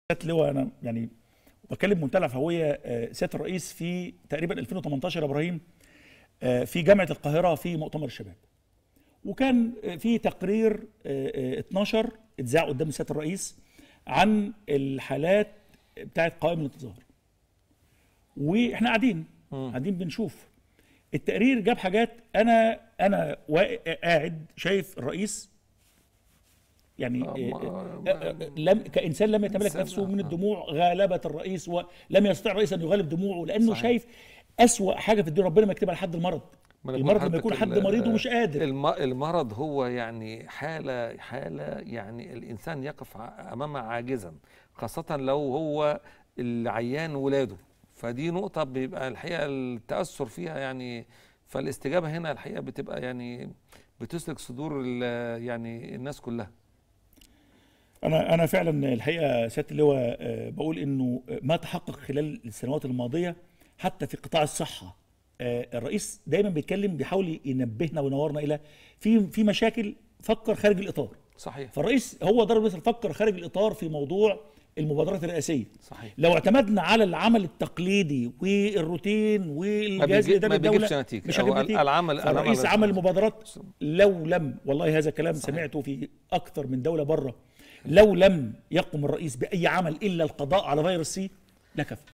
سياده اللواء انا يعني بكلم منتهى العفويه آه، سياده الرئيس في تقريبا 2018 يا ابراهيم آه، في جامعه القاهره في مؤتمر الشباب وكان آه، في تقرير آه، آه، 12 اتذاع قدام سياده الرئيس عن الحالات بتاعت قوائم الانتظار واحنا قاعدين قاعدين بنشوف التقرير جاب حاجات انا انا وا- قاعد شايف الرئيس يعني آه، آه، ما- آه، آه، لم كانسان لم يتملك إنسان، نفسه آه، من آه. الدموع غالبه الرئيس ولم يستطيع الرئيس ان يغلب دموعه لانه صحيح. شايف اسوا حاجه في الدنيا ربنا ما يكتبها لحد المرض ما أنا المرض بقول لما يكون لحضرتك حد ال- مريض ومش قادر الم- المرض هو يعني حالة حالة يعني الإنسان يقف ع- أمامها عاجزا خاصة لو هو العيان ولاده فدي نقطة بيبقى الحقيقة التأثر فيها يعني فالاستجابة هنا الحقيقة بتبقى يعني بتسلك صدور ال- يعني الناس كلها انا انا فعلا الحقيقه سياده اللواء آه، بقول انه ما تحقق خلال السنوات الماضيه حتى في قطاع الصحه آه، الرئيس دايما بيتكلم بيحاول ينبهنا وينورنا الى في في مشاكل فكر خارج الاطار صحيح فالرئيس هو ضرب مثل فكر خارج الاطار في موضوع المبادرات الرئاسيه صحيح لو اعتمدنا على العمل التقليدي والروتين ما والجهاز بيجي- الاداري ما الدوله بيجيبش نتيجة مش هو هجيب نتيجه العمل فالرئيس العمل- عمل مبادرات لو لم والله هذا كلام صحيح. سمعته في اكثر من دوله بره لو لم يقم الرئيس باي عمل الا القضاء على فيروس سي لكفى